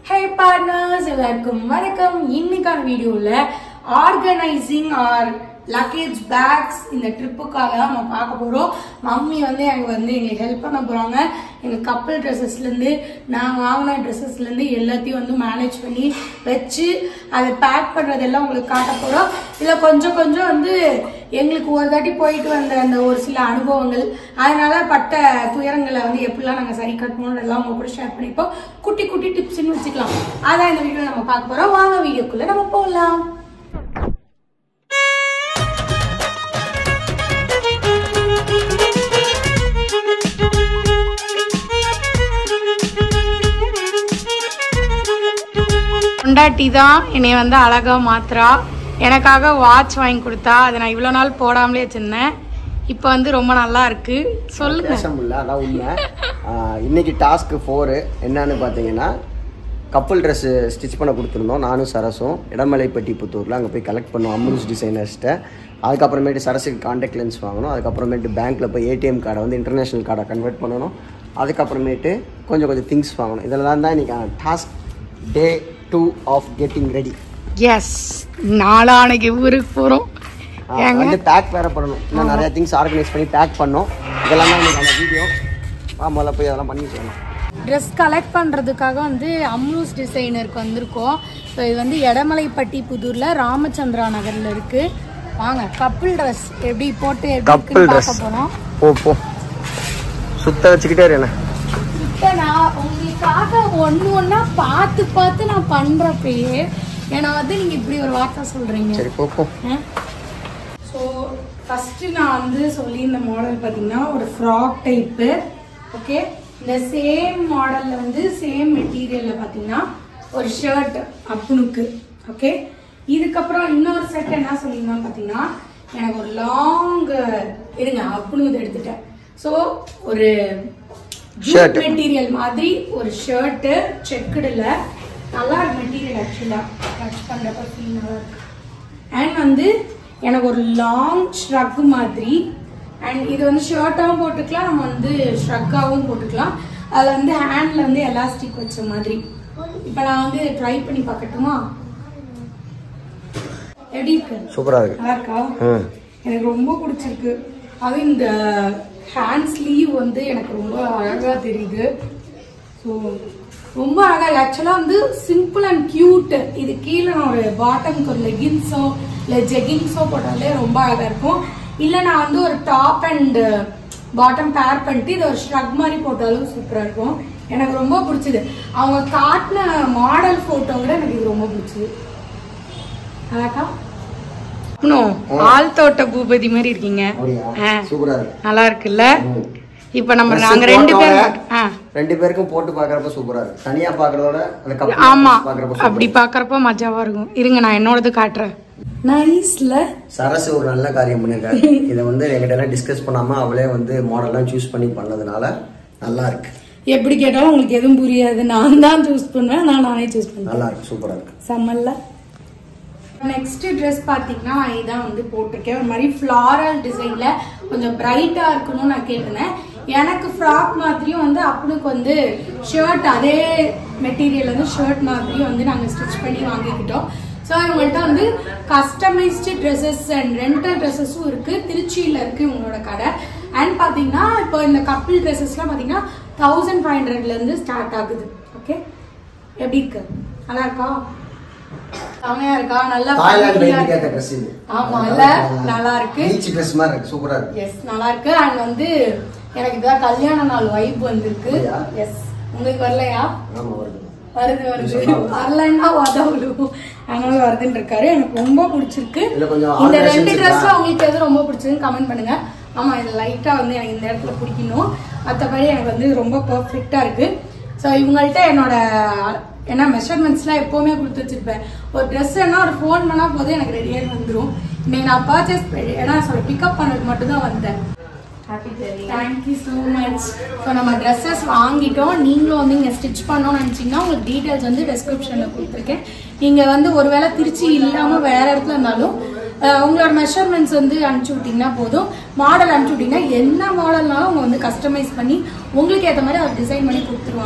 ஹே partners எல்லாருக்கும் வணக்கம் இன்னைக்கான வீடியோல ஆர்கனைசிங் ஆர் லக்கேஜ் பேக்ஸ் இந்த ட்ரிப்புக்காக தான் நம்ம பார்க்க போறோம் மம்மி வந்து எனக்கு வந்து எங்களுக்கு ஹெல்ப் பண்ண போறாங்க எங்க கப்பல் ட்ரெஸ்ஸஸ்ல இருந்து நான் வாங்கின ட்ரெஸ்ஸஸ்ல இருந்து எல்லாத்தையும் வந்து மேனேஜ் பண்ணி வச்சு அதை பேக் பண்றதெல்லாம் உங்களுக்கு காட்ட போறோம் இதுல கொஞ்சம் கொஞ்சம் வந்து எங்களுக்கு ஒரு தாட்டி போயிட்டு வந்த அந்த ஒரு சில அனுபவங்கள் அதனால பட்ட துயரங்களை வந்து எப்படிலாம் நாங்கள் சரி கட்டணும் எல்லாம் உங்க கூட ஷேர் பண்ணிப்போம் குட்டி குட்டி டிப்ஸ்னு வச்சுக்கலாம் அதான் இந்த வீடியோ நம்ம பார்க்க போறோம் வாங்க வீடியோக்குள்ள நம்ம போகலாம் பொண்டாட்டி தான் என்னை வந்து அழகா மாத்துறா எனக்காக வாட்ச் வாங்கி கொடுத்தா அதை நான் இவ்வளோ நாள் போடாமலே வச்சிருந்தேன் இப்போ வந்து ரொம்ப நல்லா இருக்கு சொல்லுங்க பேச முடியல அதான் உண்மை ஆஹ் இன்னைக்கு டாஸ்க்கு ஃபோரு என்னன்னு பார்த்தீங்கன்னா கப்பல் ட்ரெஸ்ஸு ஸ்டிச் பண்ண கொடுத்துருந்தோம் நானும் சரஸும் இடமலைப்பட்டி புத்தூரில் அங்கே போய் கலெக்ட் பண்ணோம் அம்ரூஸ் டிசைனர்ஸ்கிட்ட அதுக்கப்புறமேட்டு சரஸுக்கு காண்டாக்ட் லென்ஸ் வாங்கணும் அதுக்கப்புறமேட்டு பேங்க்கில் போய் ஏடிஎம் கார்டை வந்து இன்டர்நேஷ்னல் கார்டை கன்வெர்ட் பண்ணணும் அதுக்கப்புறமேட்டு கொஞ்சம் கொஞ்சம் திங்ஸ் வாங்கணும் இதெல்லாம் தான் இன்றைக்கி task day two of getting ready எஸ் நாளானைக்கு ஊருக்கு போகிறோம் ஏங்க வந்து பேக் வேறு பண்ணணும் இன்னும் நிறைய திங்ஸ் ஆர்கனைஸ் பண்ணி பேக் பண்ணோம் இதெல்லாம் தான் இன்றைக்கான வீடியோ முதல்ல போய் அதெல்லாம் பண்ணிட்டு வரணும் ட்ரெஸ் கலெக்ட் பண்ணுறதுக்காக வந்து அம்ரூஸ் டிசைனருக்கு வந்திருக்கோம் ஸோ இது வந்து எடமலைப்பட்டி புதூரில் ராமச்சந்திரா நகரில் இருக்குது வாங்க கப்பிள் ட்ரெஸ் எப்படி போட்டு எப்படி கப்பல் இருக்குன்னு ட்ரெஸ் பார்க்க போகிறோம் போ போ சுத்த வச்சுக்கிட்டே இரு என்ன இப்போ நான் உங்களுக்காக ஒன்று ஒன்றா பார்த்து பார்த்து நான் பண்ணுறப்பயே ஏன்னா வந்து நீங்கள் இப்படி ஒரு வார்த்தை சொல்கிறீங்க சரி போ போ ஸோ ஃபஸ்ட்டு நான் வந்து சொல்லியிருந்த மாடல் பார்த்தீங்கன்னா ஒரு ஃப்ராக் டைப்பு ஓகே இந்த சேம் மாடலில் வந்து சேம் மெட்டீரியலில் பார்த்தீங்கன்னா ஒரு ஷர்ட் அப்புனுக்கு ஓகே இதுக்கப்புறம் இன்னொரு செட் என்ன சொல்லியிருந்தோம் பார்த்தீங்கன்னா எனக்கு ஒரு லாங் இருங்க அப்புனுக்கு எடுத்துட்டேன் ஸோ ஒரு Shirt. மெட்டீரியல் மாதிரி ஒரு ஷர்ட்டு செக்குடில் நல்லா இருக்கு மெட்டீரியல் ஆக்சுவலாக டச் பண்ணுறப்ப ஃபீல் நல்லா இருக்கு அண்ட் வந்து எனக்கு ஒரு லாங் ஷ்ரக் மாதிரி அண்ட் இது வந்து ஷர்ட்டாகவும் போட்டுக்கலாம் நம்ம வந்து ஷ்ரக்காகவும் போட்டுக்கலாம் அதில் வந்து ஹேண்டில் வந்து எலாஸ்டிக் வச்ச மாதிரி இப்போ நான் வந்து ட்ரை பண்ணி பார்க்கட்டுமா எப்படி இருக்கு சூப்பரா இருக்கு நல்லா இருக்கா ம் எனக்கு ரொம்ப பிடிச்சிருக்கு அது இந்த ஹேண்ட் ஸ்லீவ் வந்து எனக்கு ரொம்ப அழகா தெரியுது ஸோ ரொம்ப அழகா ஆக்சுவலாக வந்து சிம்பிள் அண்ட் கியூட் இது கீழே நான் ஒரு பாட்டம்க்கு ஒரு லெகின்ஸோ இல்லை ஜெகின்ஸோ போட்டாலே ரொம்ப அழகா இருக்கும் இல்லை நான் வந்து ஒரு டாப் அண்ட் பாட்டம் பேர் பண்ணிட்டு இது ஒரு ஷ்ரக் மாதிரி போட்டாலும் சூப்பராக இருக்கும் எனக்கு ரொம்ப பிடிச்சது அவங்க காட்டின மாடல் ஃபோட்டோ விட எனக்கு இது ரொம்ப பிடிச்சது அழகா இன்னும் ஆள் தோட்ட பூபதி மாதிரி இருக்கீங்க அப்படியா ஆ. சூப்பரா இருக்கு நல்லா இருக்குல்ல ம். இப்ப நம்ம Dress நாங்க ரெண்டு போட்டோட பேரும் ஆ, ரெண்டு பேருக்கும் போட்டு பாக்குறப்ப சூப்பரா இருக்கு தனியா பாக்குறதோட அந்த கப்பல் ஆமா பாக்குறப்ப அப்படி பாக்குறப்ப மஜாவா இருக்கும் இருங்க நான் என்னோடது காட்டுறேன் நைஸ்ல சரசு ஒரு நல்ல காரியம் பண்ணிருக்காரு இதை வந்து எங்கிட்ட எல்லாம் டிஸ்கஸ் பண்ணாம அவளே வந்து மாடல்லாம் சூஸ் பண்ணி பண்ணதுனால நல்லா இருக்கு எப்படி கேட்டாலும் உங்களுக்கு எதுவும் புரியாது நான் தான் சூஸ் பண்ணுவேன் நான் நானே சூஸ் பண்ணுவேன் நல்லா இருக்கு சூப்பரா இருக்கு செம்மல்ல நெக்ஸ்ட் ட்ரெஸ் பார்த்தீங்கன்னா இதான் வந்து போட்டிருக்கேன் ஒரு மாதிரி ஃப்ளாரல் டிசைன்ல கொஞ்சம் பிரைட்டா இருக்கணும்னு நான் கேட்டிருந்தேன் எனக்கு ஃப்ராக் மாதிரியும் வந்து அப்பனுக்கு வந்து ஷர்ட் அதே மெட்டீரியல் வந்து ஷர்ட் மாதிரியும் வந்து நாங்கள் ஸ்டிச் பண்ணி வாங்கிக்கிட்டோம் ஸோ இவங்கள்ட்ட வந்து கஸ்டமைஸ்டு ட்ரெஸ்ஸஸ் அண்ட் ரெண்டல் ட்ரெஸ்ஸஸும் இருக்கு திருச்சியில் இருக்கு இவங்களோட கடை அண்ட் பார்த்தீங்கன்னா இப்போ இந்த கப்பிள் ட்ரெஸ்ஸஸ்லாம் பார்த்தீங்கன்னா தௌசண்ட் ஃபைவ் ஹண்ட்ரட்லேருந்து ஸ்டார்ட் ஆகுது ஓகே எப்படி இருக்கு நல்லா இருக்கா செமையா இருக்கா நல்லா தாய்லாந்து funny-ஆ பைக்கு இருக்கு. கேட்ட ட்ரெஸ் இது ஆமா இல்ல நல்லா இருக்கு பீச் ட்ரெஸ் மாதிரி இருக்கு சூப்பரா இருக்கு எஸ் நல்லா இருக்கு அண்ட் வந்து எனக்கு இதுதான் கல்யாண நாள் வைப் வந்திருக்கு அப்படியா? எஸ் உங்களுக்கு வரலையா ஆமா வருது வருது வருது சொன்னா வருது. வரலைன்னா உதவும் அதனால வருதுன்னு இருக்காரு எனக்கு ரொம்ப பிடிச்சிருக்கு இதுல கொஞ்சம் இந்த alterations ரெண்டு இருக்கா? ட்ரெஸ்ல உங்களுக்கு எது ரொம்ப பிடிச்சதுன்னு கமெண்ட் பண்ணுங்க ஆமா இது லைட்டா வந்து எனக்கு இந்த இடத்துல பிடிக்கணும் மற்றபடி எனக்கு வந்து ரொம்ப பர்ஃபெக்டா இருக்கு ஸோ இவங்கள்ட்ட என்னோட ஏன்னா மெஷர்மெண்ட்ஸ்லாம் எப்போவுமே கொடுத்து வச்சிருப்பேன் ஒரு ட்ரெஸ் என்ன ஒரு ஃபோன் பண்ணால் போதும் எனக்கு ரெடியாகி வந்துடும் இன்னைக்கு நான் பர்ச்சேஸ் ஏன்னா சொல்ல பிக்கப் பண்ணதுக்கு மட்டும் தான் வந்தேன் தேங்க்யூ ஸோ மச் ஸோ நம்ம ட்ரெஸ்ஸஸ் வாங்கிட்டோம் நீங்களும் வந்து இங்கே ஸ்டிச் பண்ணணும்னு நினச்சிங்கன்னா உங்களுக்கு டீட்டெயில்ஸ் வந்து டெஸ்கிரிப்ஷனில் கொடுத்துருக்கேன் நீங்கள் வந்து ஒருவேளை திருச்சி இல்லாமல் வேற இடத்துல இருந்தாலும் அஹ், உங்களோட மெஷர்மெண்ட்ஸ் வந்து அனுப்பிச்சி விட்டிங்கன்னா போதும் மாடல் அனுப்பிச்சி விட்டிங்கன்னா என்ன மாடல்னாலும் அவங்க வந்து கஸ்டமைஸ் பண்ணி உங்களுக்கு ஏற்ற மாதிரி அதை டிசைன் பண்ணி கொடுத்துருவாங்க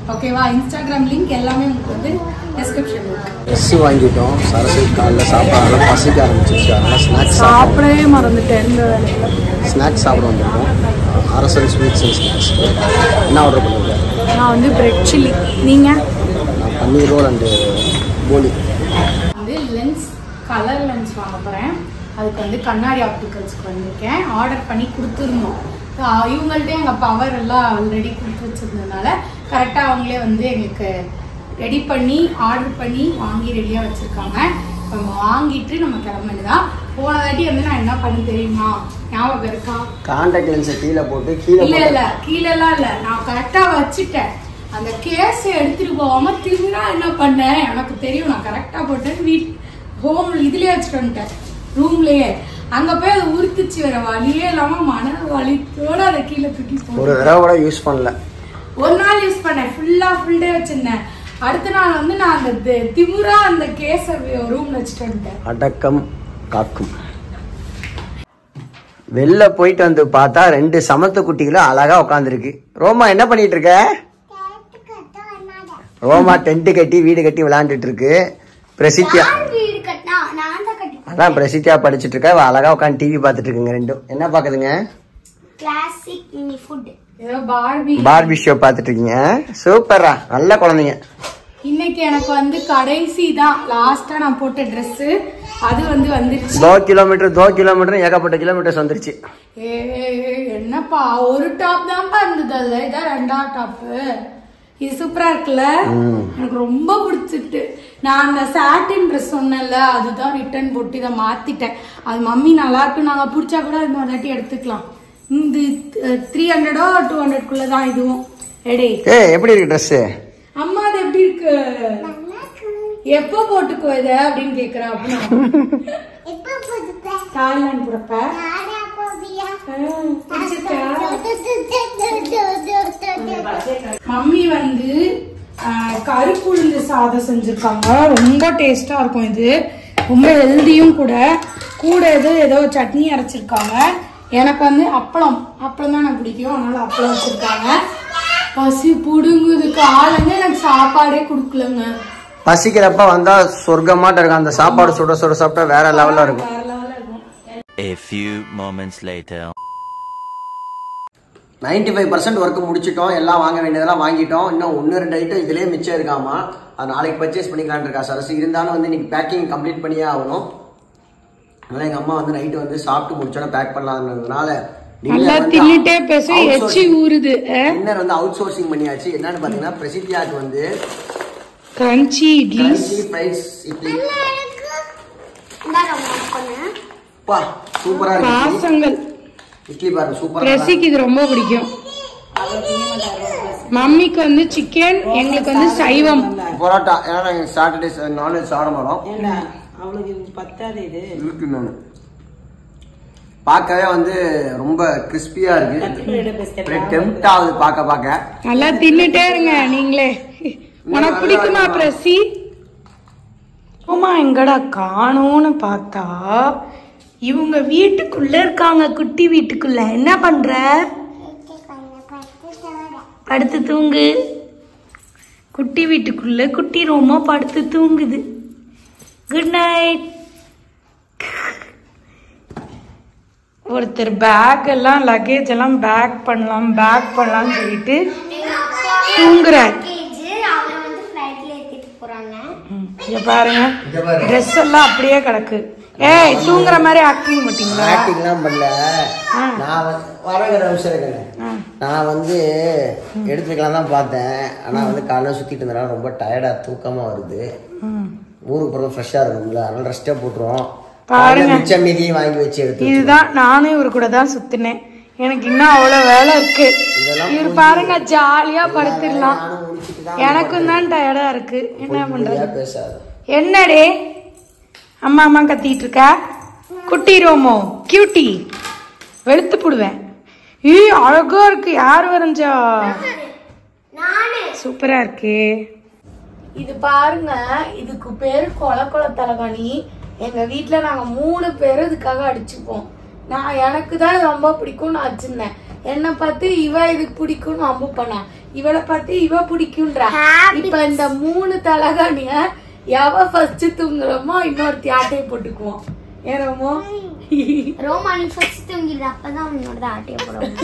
ஓகேவா இன்ஸ்டாகிராம் லிங்க் எல்லாமே உங்களுக்கு வந்து டிஸ்கிரிப்ஷன் ட்ரெஸ் வாங்கிட்டோம் சரசு காலைல சாப்பிட்றதுலாம் பசிக்க ஆரம்பிச்சிருச்சு அதனால் ஸ்நாக்ஸ் சாப்பிடவே மறந்துட்டேன் இந்த வேலையில ஸ்நாக்ஸ் சாப்பிட வந்திருக்கோம் அரசன் ஸ்வீட்ஸ் அண்ட் ஸ்நாக்ஸ் என்ன ஆர்டர் பண்ணிருக்கேன் நான் வந்து பிரெட் சில்லி நீங்கள் நான் பன்னீர் ரோல் அண்டு போலி வந்து லென்ஸ் கலர் லென்ஸ் வாங்க போகிறேன் அதுக்கு வந்து கண்ணாடி ஆப்டிகல்ஸ்க்கு வந்திருக்கேன் ஆர்டர் பண்ணி கொடுத்துருந்தோம் ஆஹ் இவங்கள்ட்ட எங்கள் பவர் எல்லாம் ஆல்ரெடி கொடுத்து வச்சிருந்ததுனால கரெக்டாக அவங்களே வந்து எங்களுக்கு ரெடி பண்ணி ஆர்டர் பண்ணி வாங்கி ரெடியாக வச்சுருக்காங்க நம்ம வாங்கிட்டு நம்ம கிளம்ப வேண்டியதான் போன வாட்டி வந்து நான் என்ன பண்ண தெரியுமா ஞாபகம் இருக்கா கான்டாக்ட் லென்ஸை கீழே போட்டு கீழே இல்ல போட்டு இல்ல கீழெல்லாம் இல்ல நான் கரெக்டா வச்சுட்டேன் அந்த கேஸ் எடுத்துட்டு போகாம திரும்பினா என்ன பண்ணேன் எனக்கு தெரியும் நான் கரெக்டா போட்டேன் வீட் ஹோம் இதுலயே வச்சுட்டு வந்துட்டேன் ரூம்லயே அங்க போய் அதை உறுத்துச்சு வேற வழியே இல்லாம மன வலித்தோட அதை கீழே தூக்கி போட்டேன் ஒரு தடவை கூட யூஸ் பண்ணல ஒரு நாள் யூஸ் பண்ணேன் ஃபுல்லா ஃபுல் டே வச்சிருந்தேன் அடுத்த நாள் வந்து நான் அந்த தி- திமிரா அந்த கேஸ ரூம்ல வச்சுட்டு வந்துட்டேன் அடக்கம் காக்கும் வெளில போயிட்டு வந்து பார்த்தா ரெண்டு சமத்து குட்டிகளும் அழகா உட்காந்துருக்கு ரோமா என்ன பண்ணிட்டு இருக்க ரோமா டென்ட் கட்டி வீடு கட்டி விளையாண்டுட்டு இருக்கு பிரசித்தியா வீடு கட்டினா நான் தான் கட்டி அதான் பிரசித்தியா படிச்சிட்டு இருக்கா இவ அழகா உட்காந்து டிவி பார்த்துட்டு இருக்குங்க ரெண்டும் என்ன பாக்குதுங்க கிளாசிக் மினி ஃபுட் ஏதோ பார்பி பார்பி ஷோ பார்த்துட்டு இருக்கீங்க சூப்பரா நல்ல குழந்தைங்க இன்னைக்கு எனக்கு வந்து கடைசி தான் லாஸ்டா நான் போட்ட Dress அது வந்து வந்துருச்சு தோ கிலோமீட்டர் தோ கிலோமீட்டர் ஏகப்பட்ட கிலோமீட்டர்ஸ் வந்துருச்சு ஏ என்னப்பா ஒரு டாப் தான்ப்பா இருந்தது அதுல இதான் ரெண்டாவது டாப் இது சூப்பரா இருக்குல்ல எனக்கு ரொம்ப பிடிச்சிட்டு நான் அந்த சாட்டின் ட்ரெஸ் சொன்னேன்ல அதுதான் ரிட்டர்ன் போட்டு இதை மாத்திட்டேன் அது மம்மி நல்லா இருக்கு நாங்க பிடிச்சா கூட அது மாதிரி எடுத்துக்கலாம் இந்த த்ரீ ஹண்ட்ரடோ டூ ஹண்ட்ரட்குள்ள தான் இதுவும் எடே ஏ எப்படி இருக்கு ட்ரெஸ் அம்மா அது எப்படி இருக்கு எப்போ போட்டுக்கோ இத அப்படின்னு கேக்குறா அப்படின்னா எப்போ புதுப்ப தாய்லாந்து போறப்ப யாரா போவியா ஆ, பிடிச்சிருக்கா மம்மி வந்து ஆஹ், கருப்பு உளுந்து சாதம் செஞ்சிருக்காங்க ரொம்ப டேஸ்டா இருக்கும் இது ரொம்ப ஹெல்தியும் கூட கூட ஏதோ ஏதோ சட்னி அரைச்சிருக்காங்க எனக்கு வந்து அப்பளம் அப்பளம் தான் எனக்கு பிடிக்கும் அதனால அப்பளம் வச்சிருக்காங்க பசி புடுங்குது காலங்க எனக்கு சாப்பாடே கொடுக்கலங்க பசிக்கிறப்ப வந்தா சொர்க்கமாட்ட இருக்கும் அந்த சாப்பாடு சுட சுட சாப்பிட்டா வேற லெவல்ல இருக்கும் வேற லெவல்ல இருக்கும் A few moments later. Ninety five percent work முடிச்சிட்டோம் எல்லாம் வாங்க வேண்டியதெல்லாம் வாங்கிட்டோம் இன்னும் ஒன்று ரெண்டு ஐட்டம் இதுலயே மிச்சம் இருக்காமா அது நாளைக்கு பர்ச்சேஸ் பண்ணிக்கலாம்னு இருக்கா சரசு இருந்தாலும் வந்து இன்னைக்கு பேக்கிங் கம்ப்ளீட் பண்ணியே ஆகணும் அதனால எங்க அம்மா வந்து நைட்டு வந்து சாப்பிட்டு முடிச்சோட பேக் பண்ணலாம்ன்றதுனால நல்லா தின்னுட்டே பேச எச்சி ஊறுது டின்னர் வந்து அவுட் சோர்சிங் பண்ணியாச்சு என்னன்னு பாத்தீங்கன்னா பிரசித்தியாக்கு வந்து crunchy idli crunchy fries idli பா சூப்பரா இருக்கு இட்லி. பாசங்கள் இட்லி பாருங்க சூப்பரா ரெசிக்கு இது ரொம்ப பிடிக்கும் மம்மிக்கு வந்து சிக்கன் எங்களுக்கு வந்து சைவம் பரோட்டா ஏன்னா நாங்கள் சாட்டர்டே நான்வெஜ் சாப்பிட மாட்டோம் என்ன அவளுக்கு இது பத்தாது இது இருக்கு இன்னொன்னு பார்க்கவே வந்து ரொம்ப கிறிஸ்பியா இருக்கு கத்திரிக்காய் பிஸ்கட் அப்படியே டெம்ட் ஆகுது பார்க்க பார்க்க நல்லா தின்னுட்டே இருங்க நீங்களே உனக்கு பிடிக்குமா பிரசி ஆமா எங்கடா காணோன்னு பார்த்தா இவங்க வீட்டுக்குள்ள இருக்காங்க குட்டி வீட்டுக்குள்ள என்ன பண்ற படுத்து தூங்கு குட்டி வீட்டுக்குள்ள குட்டி ரோமா படுத்து தூங்குது குட் நைட் ஒருத்தர் பேக் எல்லாம் லக்கேஜ் எல்லாம் பேக் பண்ணலாம் பேக் பண்ணலாம்னு சொல்லிட்டு தூங்குறார் அவரை வந்து ஃப்ளைட்ல ஏத்திட்டு போறாங்க ம், இங்க பாருங்க ட்ரெஸ் எல்லாம் அப்படியே கிடக்கு ஏய் தூங்குற மாதிரி ஆக்டிங் மாட்டீங்களா ஆக்டிங்லாம் பண்ணல நான் வந்து வரங்கிற நிமிஷம் இருக்கேன் நான் வந்து எடுத்துக்கலாம் தான் பார்த்தேன் ஆனா வந்து காலைல சுத்திட்டு இருந்தனால ரொம்ப டயர்டா தூக்கமா வருது ஊருக்கு போகிறது ஃப்ரெஷ்ஷாக இருக்கும்ல அதனால ரெஸ்ட்டே போட்டுருவோம் பாருங்க. காலைல மிச்ச மீதியும் வாங்கி வச்சு எடுத்து இதுதான் நானும் இவர் கூட தான் சுத்தினேன் எனக்கு இன்னும் அவ்வளவு வேலை இருக்கு இவர் பாருங்க ஜாலியா படுத்திடலாம் நானும் முடிச்சுட்டு தான் எனக்கும் தான் டயர்டா இருக்கு என்ன பண்றது பொய்யா பேசாது என்னடே அம்மா அம்மா கத்திட்டு இருக்க குட்டி ரோமோ கியூட்டி வெளுத்து போடுவேன் ஈ அழகா இருக்கு யார் வரைஞ்சா சூப்பரா இருக்கு இது பாருங்க இதுக்கு பேரு கொல கொல தலகாணி எங்க வீட்ல நாங்க மூணு பேரும் இதுக்காக அடிச்சுப்போம் நான் எனக்கு தான் இது ரொம்ப பிடிக்கும் நான் வச்சிருந்தேன் என்னை பார்த்து இவ இதுக்கு பிடிக்கும்னு ரொம்ப பண்ணேன் இவளை பார்த்து இவ பிடிக்கும்ன்றா Habits. இப்ப இந்த மூணு தலகாணிய எவ ஃபர்ஸ்ட் தூங்குறோமோ இன்னொருத்தி ஆட்டையை போட்டுக்குவோம் ஏறமோ ரோமா நீ ஃபர்ஸ்ட் தூங்கிடு அப்பதான் உன்னோட ஆட்டைய போடுவோம்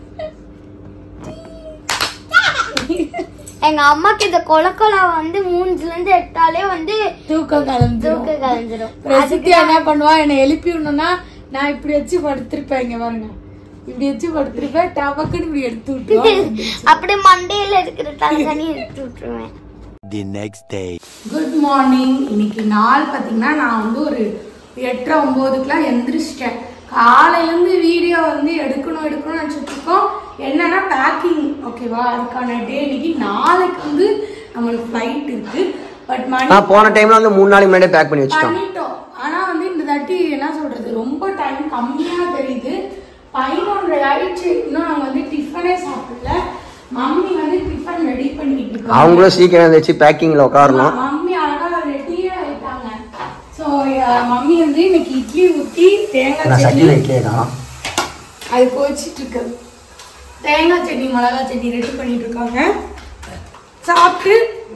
எங்க அம்மாக்கு இந்த கொலக்கொலா வந்து மூஞ்சுல இருந்து எடுத்தாலே வந்து தூக்கம் கலந்துரும் தூக்க கலந்துரும் பிரசித்தியா என்ன பண்ணுவா என்னை எழுப்பி விடணும்னா நான் இப்படி வச்சு படுத்திருப்பேன் இங்க பாருங்க இப்படி வச்சு படுத்திருப்பேன் டபக்குன்னு இப்படி எடுத்து விட்டுருவோம் அப்படியே மண்டையில இருக்கிற தலைகனி எடுத்து விட்டுருவேன் The next day. Good morning இன்னைக்கு நாள் பார்த்தீங்கன்னா நான் வந்து ஒரு எட்டரை ஒம்போதுக்குலாம் எந்திரிச்சிட்டேன் காலையிலேருந்து வீடியோ வந்து எடுக்கணும் எடுக்கணும்னு நினச்சிட்டு இருக்கோம் என்னன்னா பேக்கிங் ஓகேவா அதுக்கான டே இன்னைக்கு நாளைக்கு வந்து நம்மளுக்கு ஃப்ளைட் இருக்கு பட் மணி நான் போன டைம்ல வந்து மூணு நாளைக்கு முன்னாடியே பேக் பண்ணி வச்சுட்டோம் பண்ணிட்டோம் ஆனா வந்து இந்த தாட்டி என்ன சொல்றது ரொம்ப டைம் கம்மியா தெரியுது பதினொன்றரை ஆயிடுச்சு இன்னும் நாங்க வந்து டிஃபனே சாப்பிடல மம்மி வந்து டிஃபன் ரெடி பண்ணிட்டு இருக்காங்க அவங்களும் சீக்கிரம் எழுந்திரிச்சு பேக்கிங்ல உட்காரணும் மம்மி அழகா ரெடியா ஆயிட்டாங்க சோ மம்மி வந்து இன்னைக்கு இட்லி ஊத்தி தேங்காய் நான் சட்னி சட்டியில் இட்லி தான் அது கோச்சிட்டு இருக்கு தேங்காய் சட்னி மிளகா சட்னி ரெடி பண்ணிட்டு இருக்காங்க சாப்பிட்டு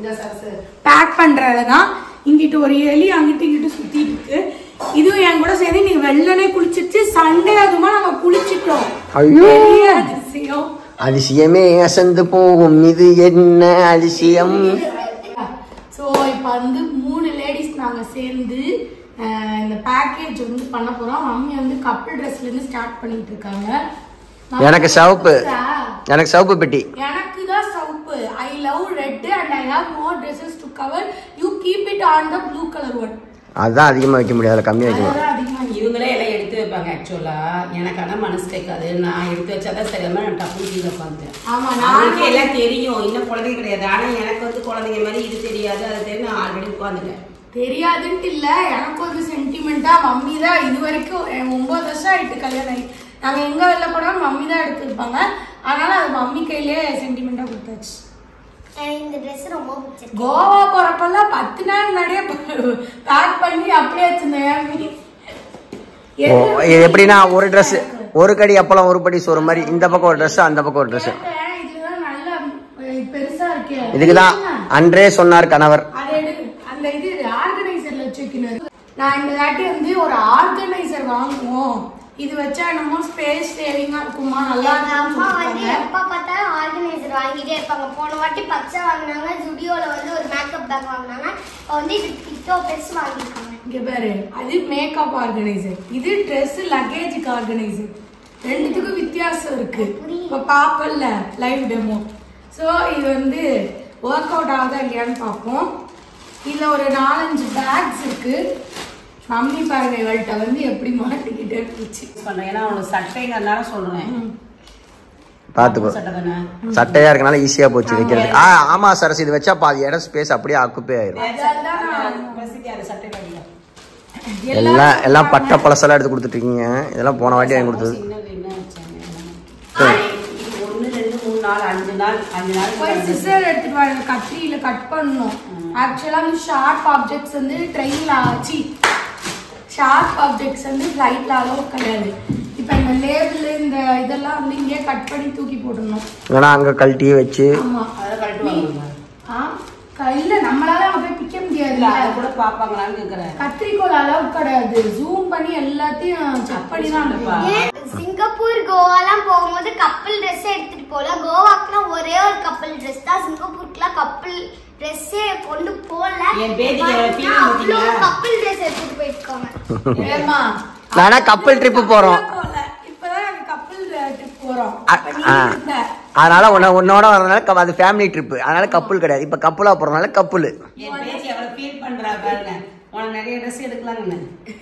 பேக் பண்றது தான் இங்கிட்டு ஒரு எலி அங்கிட்டு இங்கிட்டு சுத்திட்டு இருக்கு இதுவும் என் கூட சேர்ந்து நீ வெள்ளனே குளிச்சிருச்சு சண்டே அதுமா நம்ம குளிச்சிட்டோம் ஐயோ. பெரிய அதிசயம் அதிசயமே அசந்து போகும் இது என்ன அதிசயம் ஸோ இப்போ வந்து மூணு லேடிஸ் நாங்கள் சேர்ந்து அஹ், இந்த பேக்கேஜ் வந்து பண்ண போகிறோம் மம்மி வந்து கப்பிள் ட்ரெஸ்லேருந்து ஸ்டார்ட் பண்ணிட்டு இருக்காங்க எனக்கு சிவப்பு எனக்கு சிவப்பு பெட்டி எனக்கு தான் சவுப்பு I love red and I have more dresses to cover you keep it on the blue colour one அதுதான் அதிகமாக வைக்க முடியாது அதில் கம்மியாக வைக்கணும் அதான் அதிகமாக இவங்களே எல்லாம் எடுத்து வைப்பாங்க ஆக்சுவலா எனக்கு ஆனா மனசு கேட்காது நான் எடுத்து வச்சாதான் சரி நான் டப்பு கீழே உட்காந்துட்டேன் ஆமா அவங்களுக்கு நான் எல்லாம் தெரியும் இன்னும் குழந்தைங்க கிடையாது ஆனா எனக்கு வந்து குழந்தைங்க மாதிரி இது தெரியாது அது தெரியும் நான் ஆல்ரெடி உட்காந்துட்டேன் தெரியாதுன்ட்டு இல்ல எனக்கு வந்து சென்டிமெண்டா மம்மி தான் இது வரைக்கும் என் ஒன்பது வருஷம் ஆயிட்டு கல்யாணம் ஆகி நாங்க எங்க வெளில போனாலும் மம்மி தான் எடுத்திருப்பாங்க அதனால அது மம்மி கையிலே சென்டிமெண்டா கொடுத்தாச்சு எனக்கு இந்த ட்ரெஸ் ரொம்ப பிடிச்சிருக்கு கோவா போறப்பெல்லாம் பத்து நாள் முன்னாடியே பேக் பண்ணி அப்படியே வச்சிருந்தேன் மீ. ஓ இது எப்படின்னா ஒரு Dress ஒரு கடி அப்பளம் ஒரு படி சோறு மாதிரி இந்த பக்கம் ஒரு Dress அந்த பக்கம் ஒரு Dress கேட்டேன், இதுதான் நல்ல அஹ், பெருசா இருக்கே இதுக்கு தான் அன்றே சொன்னார் கணவர் அது எடு அந்த இது ஆர்கனைசர்ல வச்சு வைக்கணும் நான் இந்த தாட்டி வந்து ஒரு ஆர்கனைசர் வாங்குவோம் இது வச்சா என்னமோ ஸ்பேஸ் சேவிங்கா இருக்குமா நல்லா எங்க அம்மா வந்து இருக்கும்னு எப்ப பார்த்தாலும் ஆர்கனைசர் வாங்கிட்டே இருப்பாங்க போன வாட்டி பச்சை வாங்கினாங்க ஜுடியோல வந்து ஒரு மேக்கப் பேக் வாங்கினாங்க இப்போ வந்து இது கிட்டோ பெருசு வாங்கியிருக்காங்க இங்க பாரு அது மேக்கப் ஆர்கனைசர் இது ட்ரெஸ் லக்கேஜுக்கு ஆர்கனைசர் ரெண்டுத்துக்கும் வித்தியாசம் இருக்கு இப்ப பாப்பல்ல லைவ் டெமோ ஸோ இது வந்து ஒர்க் அவுட் ஆகுதா இல்லையான்னு பார்ப்போம் இதுல ஒரு நாலஞ்சு பேக்ஸ் இருக்கு மம்மி பாருங்க இவள்கிட்ட வந்து எப்படி மாட்டிக்கிட்டே இருந்துச்சு பண்றேன் ஏன்னா அவனுக்கு சட்டைங்கிறதுனால சொல்றேன் பார்த்துக்கோ சட்டை தானே சட்டையா இருக்கனால ஈஸியா போச்சு வைக்கிறது ஆ ஆமா சரஸ் இது வச்சா பாதி இடம் ஸ்பேஸ் அப்படியே ஆக்குப்பே ஆயிரும் அதான் நான் பிரசித்தி அது சட்டை கட்டியா எல்லாம் எல்லாம் பட்ட பழசெல்லாம் எடுத்து கொடுத்துட்டு இருக்கீங்க இதெல்லாம் போன வாட்டி வாங்கி கொடுத்தது சின்னது என்ன வச்சாங்க இது ஒண்ணு ரெண்டு மூணு நாலு அஞ்சு நாள் அஞ்சு நாள் போய் சிசர் எடுத்துட்டு வாங்க கத்திரியில கட் பண்ணணும் ஆக்சுவலா வந்து ஷார்ப் ஆப்ஜெக்ட்ஸ் வந்து ட்ரெயின்ல ஆச்சு ஷார்ப் ஆப்ஜெக்ட்ஸ் வந்து ஃப்ளைட்ல அளவு கிடையாது இப்போ இந்த லேபிள் இந்த இதெல்லாம் வந்து இங்கே கட் பண்ணி தூக்கி போட்டுடணும் ஏன்னா அங்க கழட்டி வச்சு ஆமா அதை கட்டுவாங்க ஆ க- இல்ல நம்மளால அங்க போய் பிக்க இல்ல முடியாது அதை கூட பாப்பாங்களான்னு கேக்குறேன் கத்திரிக்கோல் அளவு கிடையாது ஜூம் பண்ணி எல்லாத்தையும் செக் பண்ணி தான் அனுப்புவாங்க ஏன் சிங்கப்பூர் கோவாலாம் போகும்போது கப்பல் ட்ரெஸ் எடுத்துட்டு போல கோவாக்குலாம் ஒரே ஒரு கப்பல் ட்ரெஸ் தான் சிங்கப்பூருக்குலாம் கப்பல் ட்ரெஸ்ஸே கொண்டு போல என் பேத்திக்கு எவ்வளவு feeling அவ்வளோ பார்த்தீங்களா? கப்பல் ட்ரெஸ் எடுத்துட்டு போயிருக்காங்க ஏமா நானா கப்பல் ட்ரிப்பு போறோம் இப்பதான் நாங்க கப்பல் ட்ரிப் போறோம் அ- அப்ப நீ ஆ. இருந்த. அதனால உன்ன உன்னோட வரதுனால க- அது ஃபேமிலி ட்ரிப்பு அதனால கப்பல் கிடையாது இப்ப கப்பலா போறதுனால கப்பல் என் பேச்சு எவ்வளவு ஃபீல் பண்றா பாருங்க உனக்கு நிறைய ட்ரெஸ் எடுக்கலாங்கன்னு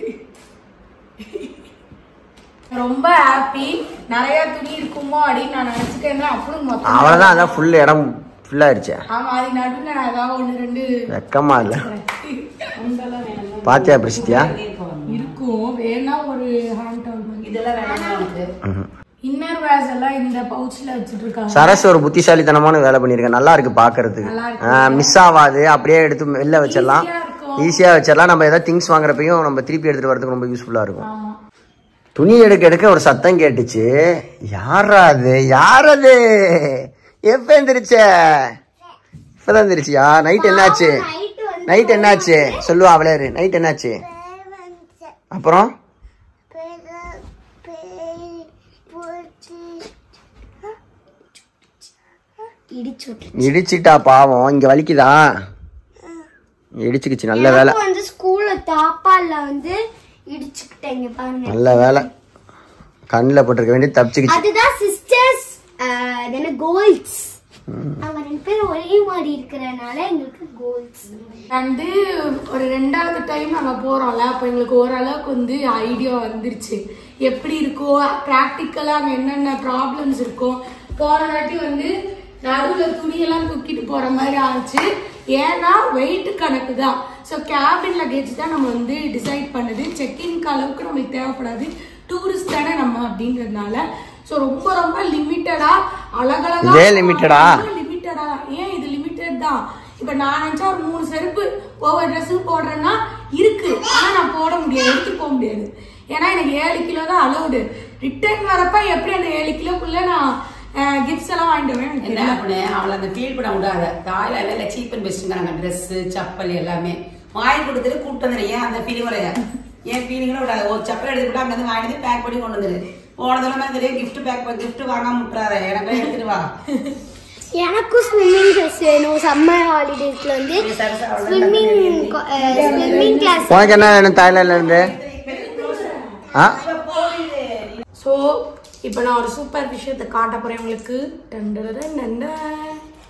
ரொம்ப ஹாப்பி நிறைய துணி இருக்குமோ அப்படின்னு நான் நினைச்சிட்டே இருந்தேன் அப்புறம் மொத்தம் அவ்வளவுதான் அதான் ஃபுல் இடம் ஃபுல் ஆயிடுச்சு ஆமா அது நடுவுல நான் ஏதாவது ஒண்ணு ரெண்டு வெக்கமா இல்ல உண்டெல்லாம் வேணும் பாத்தியா பிரசித்தியா இருக்கும் வேணா ஒரு ஹேண்ட் டவுல் மாதிரி இதெல்லாம் வேணாமா உனக்கு இன்னர் வேர்ஸ் எல்லாம் இந்த பவுச்ல வச்சுட்டு இருக்காங்க சரஸ் ஒரு புத்திசாலித்தனமான வேலை பண்ணிருக்கேன் நல்லா இருக்கு பாக்குறதுக்கு நல்லா இருக்கு. மிஸ் ஆகாது அப்படியே எடுத்து வெளில வச்சிடலாம் Easy-ஆ இருக்கும். ஈஸியா வச்சிடலாம் நம்ம ஏதாவது திங்ஸ் வாங்குறப்பையும் நம்ம திருப்பி எடுத்துட்டு வரதுக்கு ரொம்ப யூஸ்ஃபுல்லா இருக்கும் ஆமா துணி எடுக்க எடுக்க ஒரு சத்தம் கேட்டுச்சு யாரா அது யார் அது எப்ப எந்திரிச்ச இப்பதான் எந்திரிச்சியா நைட் என்னாச்சு நைட்டு வந்து நைட் என்னாச்சு சொல்லுவா அவளே நைட் என்னாச்சு அப்புறம் இடிச்சு விட்டு இடிச்சிட்டா பாவம் இங்க வலிக்குதா இடிச்சுக்கிச்சு நல்ல வேலை எனக்கு வந்து ஸ்கூல்ல தாப்பால வந்து இடிச்சுக்கிட்டேங்க பாருங்க நல்ல வேலை கண்ணில் போட்டிருக்க வேண்டிய தப்பிச்சுக்கிச்சு அதுதான் சிஸ்டர்ஸ் என்ன கோல்ஸ் அவங்க ரெண்டு பேரும் ஒரே மாதிரி இருக்கிறனால எங்களுக்கு கோல்ஸ் வந்து ஒரு ரெண்டாவது டைம் நம்ம போறோம்ல அப்போ எங்களுக்கு ஓரளவுக்கு வந்து ஐடியா வந்துருச்சு எப்படி இருக்கோ ப்ராக்டிக்கலாக அங்கே என்னென்ன ப்ராப்ளம்ஸ் இருக்கும் போன வாட்டி வந்து நடுவில் துணியெல்லாம் தூக்கிட்டு போற மாதிரி ஆச்சு ஏன்னா வெயிட் கணக்கு தான் ஸோ கேபின் லக்கேஜ் தான் நம்ம வந்து டிசைட் பண்ணுது செக்இன்க்கு அளவுக்கு நம்மளுக்கு தேவைப்படாது டூரிஸ்ட் தானே நம்ம அப்படின்றதுனால ஸோ ரொம்ப ரொம்ப லிமிட்டடா அழகழகா இதே limited-ஆ? லிமிட்டடா ஏன் இது லிமிட்டட் தான் இப்ப நான் நினைச்சா ஒரு மூணு செருப்பு ஒவ்வொரு ட்ரெஸ்ஸும் போடுறேன்னா இருக்கு ஆனா நான் போட முடியாது எடுத்து போக முடியாது ஏன்னா எனக்கு ஏழு கிலோ தான் அலௌடு ரிட்டர்ன் வரப்ப எப்படி அந்த ஏழு கிலோக்குள்ள நான் கிஃப்ட்ஸ் எல்லாம் வாங்கிட்டு வருவேன் எனக்கு என்ன தெரியல. பண்ணு அவளை அந்த ஃபீல் பண்ண விடாத தாய்லாந்துல இல்லை சீப் அண்ட் பெஸ்ட்டுங்கிறாங்க ட்ரெஸ்ஸு செப்பல் எல்லாமே வாங்கி கொடுத்துட்டு கூப்பிட்டு வந்துடு ஏன் அந்த ஃபீலிங் வரைய ஏன் ஃபீலிங்களும் விடாது ஒரு செப்பல் எடுத்துக்கிட்டு அங்கே வந்து வாங்கி பேக் பண்ணி கொண்டு வந்துரு போனதெல்லாம் தெரியும் gift பேக் gift வாங்காம விட்டுறாத எனக்கு எடுத்துட்டு வா எனக்கும் ஸ்விம்மிங் ட்ரெஸ் வேணும் சம்மர் ஹாலிடேஸ்ல வந்து ஸ்விம்மிங் ஸ்விம்மிங் கிளாஸ் உனக்கு என்ன வேணும் தாய்லாந்துல இருந்து ஆ ஸோ இப்போ நான் ஒரு சூப்பர் விஷயத்தை காட்ட போறேன் உங்களுக்கு டண்டடடன் டண்டன்.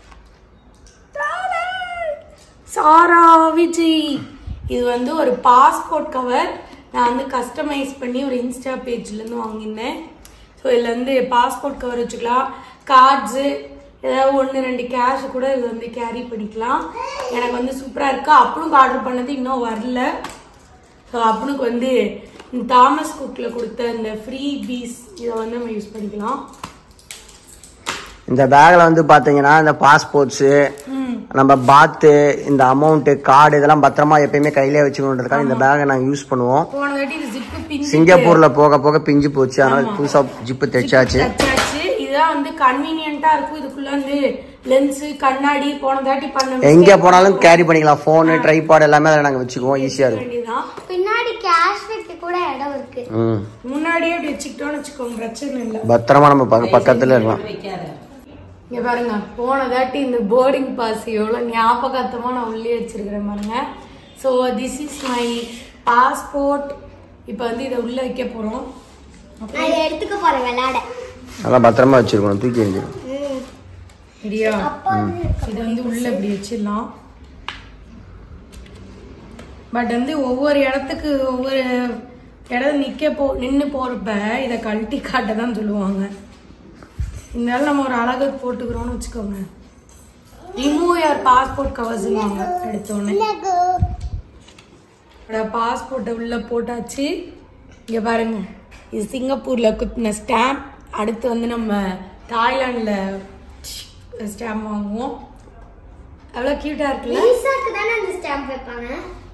டாடன். சாரா விஜய் இது வந்து ஒரு பாஸ்போர்ட் கவர் நான் வந்து கஸ்டமைஸ் பண்ணி ஒரு இன்ஸ்டா பேஜ்லேருந்து வாங்கியிருந்தேன் ஸோ இதில் வந்து பாஸ்போர்ட் கவர் வச்சுக்கலாம் கார்ட்ஸு ஏதாவது ஒன்று ரெண்டு கேஷ் கூட இது வந்து கேரி பண்ணிக்கலாம் எனக்கு வந்து சூப்பராக இருக்கு அப்பனுக்கு ஆர்டர் பண்ணது இன்னும் வரல ஸோ அப்பனுக்கு வந்து இந்த தாமஸ் குக்கில் கொடுத்த இந்த ஃப்ரீ பீஸ் இதை வந்து நம்ம யூஸ் பண்ணிக்கலாம் இந்த பேக்ல வந்து பாத்தீங்கன்னா இந்த பாஸ்போர்ட்ஸ் நம்ம பாத்து இந்த அமௌண்ட் கார்டு இதெல்லாம் பத்திரமா எப்பயுமே கையிலே வச்சுக்கணுன்றதுக்காக இந்த பேக்கை நாங்க யூஸ் பண்ணுவோம் போன வாட்டி இது ஜிப்பு பின் சிங்கப்பூர்ல போக போக பிஞ்சு போச்சு அதனால புதுசா ஜிப்பு தைச்சாச்சு தச்சாச்சு இதுதான் வந்து கன்வீனியன்ட்டா இருக்கும் இதுக்குள்ள வந்து லென்ஸ் கண்ணாடி போன தாட்டி பண்ண எங்க போனாலும் கேரி பண்ணிக்கலாம் போனு ட்ரைபாட் எல்லாமே அதில் நாங்க வச்சுக்குவோம் ஈஸியா இருக்கும் வேண்டியதுதான் பின்னாடி கேஷ் வைக்க கூட இடம் இருக்கு ம் முன்னாடியே இப்படி வச்சுக்கிட்டோம்னு வச்சுக்கோங்க பிரச்சனை இல்லை பத்திரமா நம்ம பக்க- பக்கத்துல இருக்கலாம் வைக்காத இங்க பாருங்க போன தாட்டி இந்த போர்டிங் பாஸ் எவ்வளவு ஞாபகார்த்தமா நான் உள்ளே வச்சிருக்கிறேன் பாருங்க so this is my passport இப்போ வந்து இதை உள்ள வைக்க போறோம் நான் இதை எடுத்துக்க போறேன் விளையாட நல்லா பத்திரமா வச்சிருக்கணும் தூக்கி எறிஞ்சிடும் ம். சரியா அப்பா வந்து இது வந்து உள்ள இப்படி வச்சிடலாம் பட் வந்து ஒவ்வொரு இடத்துக்கு ஒவ்வொரு இடம் நிக்க போ நின்று போறப்ப இதை கழட்டி காட்ட தான் சொல்லுவாங்க இருந்தாலும் நம்ம ஒரு அழகுக்கு போட்டுக்கிறோம்னு வச்சுக்கோங்க ரிமூவ் யர் பாஸ்போர்ட் கவர்ஸ்வாங்க எடுத்தோடனே பாஸ்போர்ட்டை உள்ள போட்டாச்சு இங்க பாருங்க இது சிங்கப்பூர்ல குத்தின ஸ்டாம்ப் அடுத்து வந்து நம்ம தாய்லாந்துல ஸ்டாம்ப் வாங்குவோம் அவ்வளோ க்யூட்டாக இருக்குல்ல விசாக்கு தானே அந்த ஸ்டாம்ப் வைப்பாங்க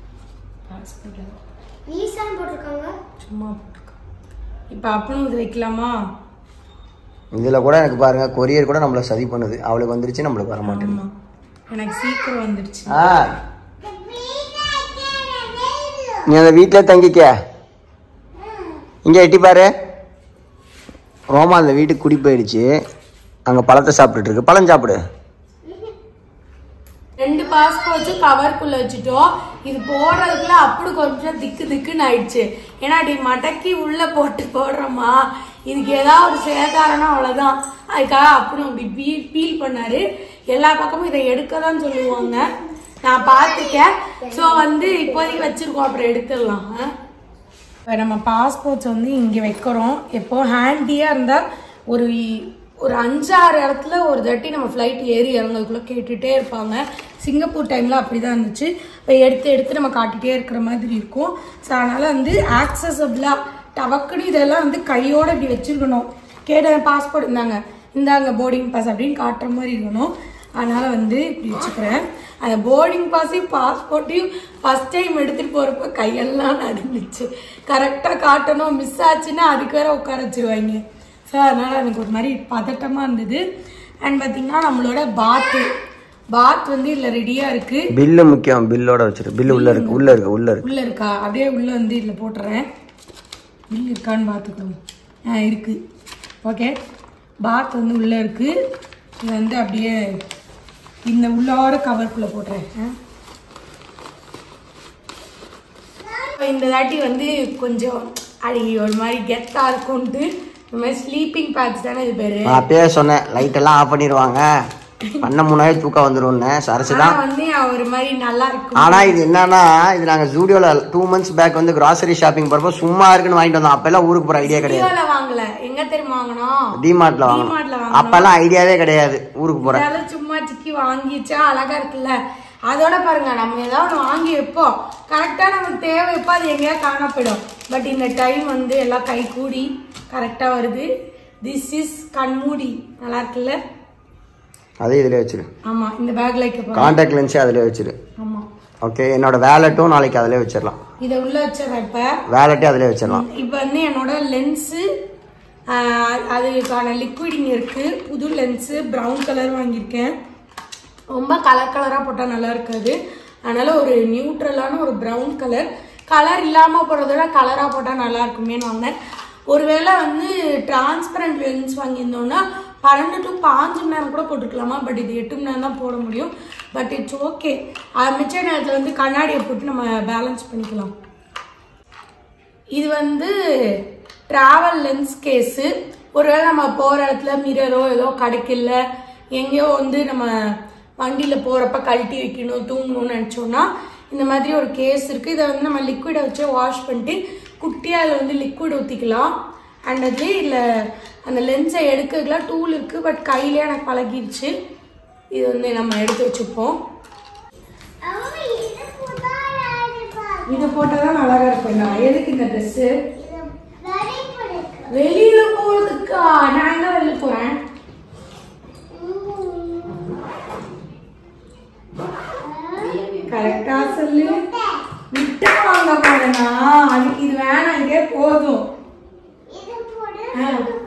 விசான்னு போட்டிருக்காங்க சும்மா போட்டுருக்கோம் இப்போ அப்பனும் இது வைக்கலாமா இதுல கூட எனக்கு பாருங்க கொரியர் கூட நம்மள சதி பண்ணுது அவளுக்கு வந்துருச்சு நம்மளுக்கு வர மாட்டேங்குது ஆமா எனக்கு சீக்கிரம் வந்துடுச்சு ஆ நீ அந்த வீட்டில் தங்கிக்க இங்க எட்டி பாரு ரோமா அந்த வீட்டுக்கு குடி போயிடுச்சு அங்க பழத்தை சாப்பிட்டுட்டு இருக்கு பழம் சாப்பிடு ரெண்டு பாஸ்போர்ட்ஸும் கவர்க்குள்ள வச்சுட்டோம் இது போடுறதுக்குள்ள அப்படி கொஞ்சம் திக்கு திக்குன்னு ஆயிடுச்சு ஏன்னா அப்படி மடக்கி உள்ள போட்டு போடுறோமா இதுக்கு ஏதாவது ஒரு சேதாரம்னா அவ்வளவுதான் அதுக்காக அப்புறம் அப்படி பீல் பீல் பண்ணாரு எல்லா பக்கமும் இதை எடுக்க தான் சொல்லுவாங்க நான் பார்த்துக்கேன் ஸோ வந்து இப்போதைக்கு வச்சிருக்கோம் அப்புறம் எடுத்துடலாம் ஆ? இப்போ நம்ம பாஸ்போர்ட்ஸ் வந்து இங்கே வைக்கிறோம் எப்போ ஹேண்டியாக இருந்தால் ஒரு ஒரு அஞ்சாறு இடத்துல ஒரு தட்டி நம்ம ஃப்ளைட் ஏறி இறங்குறதுக்குள்ள கேட்டுகிட்டே இருப்பாங்க சிங்கப்பூர் டைமில் அப்படி தான் இருந்துச்சு இப்போ எடுத்து எடுத்து நம்ம காட்டிகிட்டே இருக்கிற மாதிரி இருக்கும் ஸோ அதனால் வந்து ஆக்சசபிளாக டவக்குன்னு இதெல்லாம் வந்து கையோட இப்படி வச்சிருக்கணும் கேட்ட பாஸ்போர்ட் இருந்தாங்க இந்தாங்க போர்டிங் பாஸ் அப்படின்னு காட்டுற மாதிரி இருக்கணும் அதனால வந்து இப்படி வச்சுக்கிறேன் அந்த போர்டிங் பாஸையும் பாஸ்போர்ட்டையும் ஃபர்ஸ்ட் டைம் எடுத்துட்டு போறப்ப கையெல்லாம் நடுங்குச்சு கரெக்டாக காட்டணும் மிஸ் ஆச்சுன்னா அதுக்கு வேற உட்கார வச்சிருவாங்க ஸோ அதனால எனக்கு ஒரு மாதிரி பதட்டமா இருந்தது அண்ட் பார்த்தீங்கன்னா நம்மளோட பாத்து பாத் வந்து இதில் ரெடியாக இருக்குது பில்லு முக்கியம் பில்லோட வச்சிரு பில்லு உள்ள இருக்கு உள்ள இருக்கு உள்ள இருக்கு உள்ள இருக்கா அப்படியே உள்ள வந்து இதில் போட்டுறேன் பில் இருக்கான்னு பார்த்துக்கணும் ஆ இருக்கு ஓகே பாத் வந்து உள்ள இருக்கு இது வந்து அப்படியே இந்த உள்ளோட கவருக்குள்ள போட்டுறேன் ஆ. இப்ப இந்த தாட்டி வந்து கொஞ்சம் அடி ஒரு மாதிரி கெத்தா இருக்கும்ட்டு இந்த மாதிரி ஸ்லீப்பிங் பேட்ச் தானே இது பேரு நான் அப்பயே சொன்னேன் லைட் எல்லாம் ஆஃப் பண்ணிடுவாங்க பண்ண முன்னாடி தூக்கம் வந்துரும்னு சரசு ஆனா தான் வந்து ஒரு மாதிரி நல்லா இருக்கும் ஆனா இது என்னன்னா இது நாங்க ஜூடியோல டூ மந்த்ஸ் பேக் வந்து கிராசரி ஷாப்பிங் போறப்ப சும்மா இருக்குன்னு வாங்கிட்டு வந்தோம் அப்பெல்லாம் ஊருக்கு போற ஐடியா கிடையாது ஜியோல வாங்கல எங்க தெரியுமா வாங்கினோம் டிமார்ட்ல D-Martல வாங்கணும் வாங்கணும். அப்பெல்லாம் ஐடியாவே கிடையாது ஊருக்கு போறேன் இதெல்லாம் சும்மா சிக்கி வாங்கிச்சா அழகா இருக்குல்ல அதோட பாருங்க நம்ம ஏதாவது ஒன்று வாங்கி வைப்போம் கரெக்டா நமக்கு தேவை எப்போ அது எங்கேயா காணப்படும் பட் இந்த டைம் வந்து எல்லாம் கை கூடி கரெக்டா வருது திஸ் இஸ் கண்மூடி நல்லா இருக்குல்ல அதே இதுல வச்சிரு ஆமா இந்த பேக்ல வைக்க போறோம் கான்டாக்ட் லென்ஸே அதுல வச்சிரு ஆமா ஓகே என்னோட வேலட்டும் நாளைக்கு அதிலே வச்சிடலாம் இதை உள்ள வச்சிடறேன் இப்ப வேலட்டே அதிலே வச்சிடலாம் இப்போ வந்து என்னோட லென்ஸு அதுக்கான லிக்விடிங் இருக்கு புது லென்ஸு ப்ரௌன் கலர் வாங்கியிருக்கேன் ரொம்ப கலர் கலராக போட்டால் நல்லா இருக்காது அதனால ஒரு நியூட்ரலான ஒரு ப்ரௌன் கலர் கலர் இல்லாமல் போடுறத விட கலராக போட்டால் நல்லா இருக்குமேன்னு வாங்கினேன் ஒருவேளை வந்து டிரான்ஸ்பரண்ட் லென்ஸ் வாங்கியிருந்தோம்னா பன்னெண்டு டு பாஞ்சு மணி நேரம் கூட போட்டுக்கலாமா பட் இது எட்டு மணி நேரம் தான் போட முடியும் பட் இட்ஸ் ஓகே மிச்ச நேரத்தில் வந்து கண்ணாடியை போட்டு நம்ம பேலன்ஸ் பண்ணிக்கலாம் இது வந்து டிராவல் லென்ஸ் கேஸு ஒருவேளை நம்ம போகிற இடத்துல மிரரோ ஏதோ கிடைக்கல எங்கேயோ வந்து நம்ம வண்டியில் போகிறப்ப கழட்டி வைக்கணும் தூங்கணும்னு நினச்சோன்னா இந்த மாதிரி ஒரு கேஸ் இருக்குது இதை வந்து நம்ம லிக்விடை வச்சு வாஷ் பண்ணிட்டு குட்டியாக அதில் வந்து லிக்விட் ஊற்றிக்கலாம் அண்ட் அதுலேயே இல்லை அந்த லென்ஸை எடுக்கிறதுக்குலாம் டூல் இருக்குது பட் கையிலே எனக்கு பழகிருச்சு இது வந்து நம்ம எடுத்து வச்சுப்போம் இதை போட்டால் தான் அழகாக இருப்பேன் நான் எதுக்கு இந்த ட்ரெஸ்ஸு வெளியில போறதுக்கா நான் எங்க வெளியில போறேன் கரெக்டா சொல்லு மிட்டா வாங்க போறேனா அதுக்கு இது வேணாம் இதே போதும் ஆ.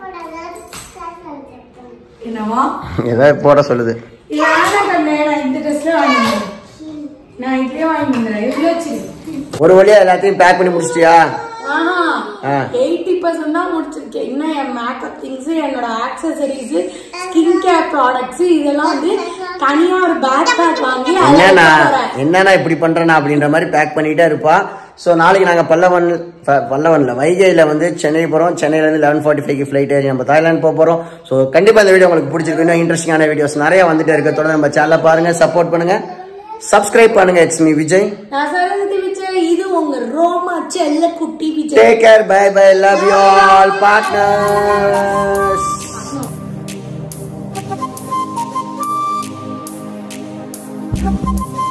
என்னவா ஏதோ போட சொல்லுது இது வேணாம் கண்ணே நான் இந்த ட்ரெஸ்ல வாங்கி வந்துடுறேன். நான் இதுலயே வாங்கி வந்துடுறேன் எவ்வளோ வச்சு ஒரு வழியா எல்லாத்தையும் பேக் பண்ணி முடிச்சிட்டியா ஆஹா ஆ. எயிட்டி பர்சன்ட் தான் முடிச்சிருக்கேன் இன்னும் என் மேக்கப் திங்ஸ் என்னோட ஆக்சசரிஸ் ஸ்கின் கேர் ப்ராடக்ட்ஸ் இதெல்லாம் வந்து தனியா ஒரு பேக் பேக் வாங்கி அதுல என்னண்ணா வைக்க போறேன். என்னண்ணா இப்படி பண்றேனா அப்படின்ற மாதிரி பேக் பண்ணிட்டே இருப்பா ஸோ நாளைக்கு நாங்கள் பல்லவன் ப- பல்லவன்ல வைகையில் வந்து சென்னை போகிறோம் சென்னையிலேருந்து லெவன் ஃபார்ட்டி ஃபைவ்க்கு ஃப்ளைட் ஏறி நம்ம தாய்லாந்து போக போகிறோம் ஸோ கண்டிப்பாக இந்த வீடியோ உங்களுக்கு பிடிச்சிருக்கு இன்னும் இன்ட்ரெஸ்டிங்கான வீடியோஸ் நிறைய வந்துட்டே இருக்க தொடர்ந்து நம்ம சேனலை பாருங்க சப்போர்ட் பண்ணுங்க சப்ஸ்கிரைப் பண்ணுங்க இட்ஸ் மீ விஜய் நான் சரஸ்வதி விஜய் இது உங்க ரோமா செல்ல குட்டி Vijay take care bye bye love you all partners Thank you.